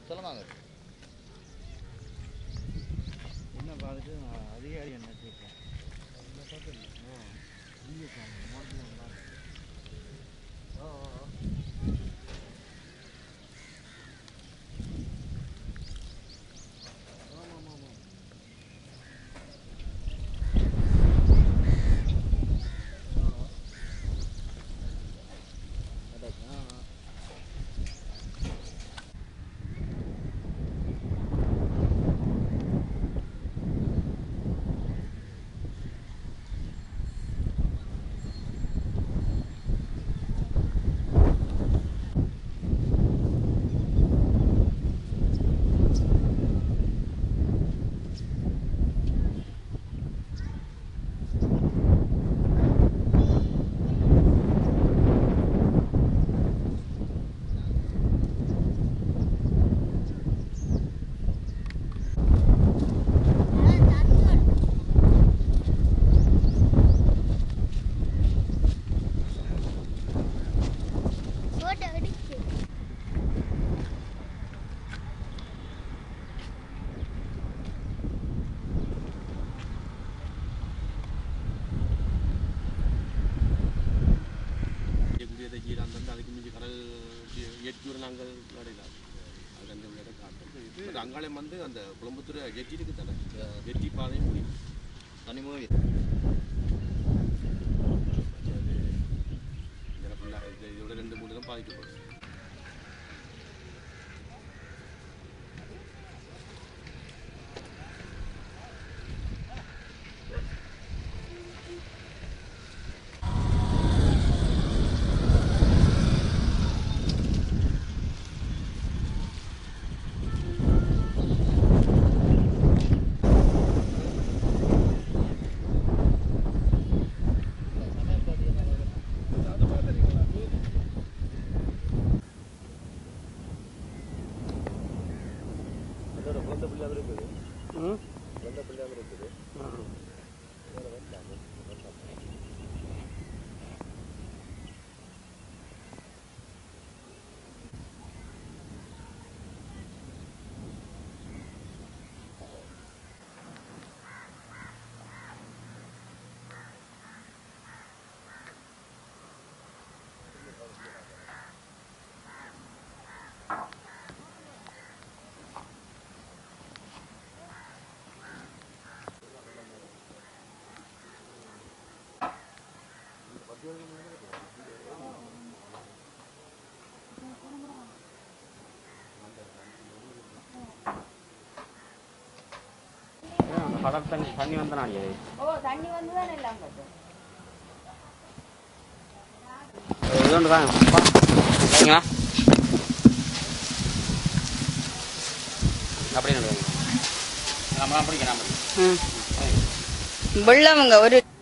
சொல்லுவாங்க என்ன பார்த்துட்டு நான் அதிகாரி என்ன கேட்பேன் இந்த பக்கம் ஓ இங்கே மோட்டர் ஓ ஓ ஓ. ஆமாம் ஆமாம் ஆமாம் போட்டோ எடுக்கு குடியதை கீழே அந்த அதுக்கு மிஞ்சி கடல் எட்டூர் நாங்கள் விளையாடலாம் அது அந்த விளையாட காட்டும் இது அங்காளம் வந்து அந்த குழம்புத்துறை ஜெட்டி இருக்கு தானே ஜெட்டி பாதையும் முடியும் தனி மூவி இதோட ரெண்டு மூணு தான் பாதிக்கப்படும் அதோட குழந்தை பிள்ளையாக இருக்குது ம் குழந்தை பிள்ளையாக இருக்குது அந்த கடல் தண்ணி தண்ணி வந்த நாடியது ஓ தண்ணி வந்து தான் எல்லாம் கட்டும் இதுண்டு தாங்க சரிங்களா அப்படியே நடுவாங்க நம்ம பிடிக்க நம்ம வெள்ளவங்க ஒரு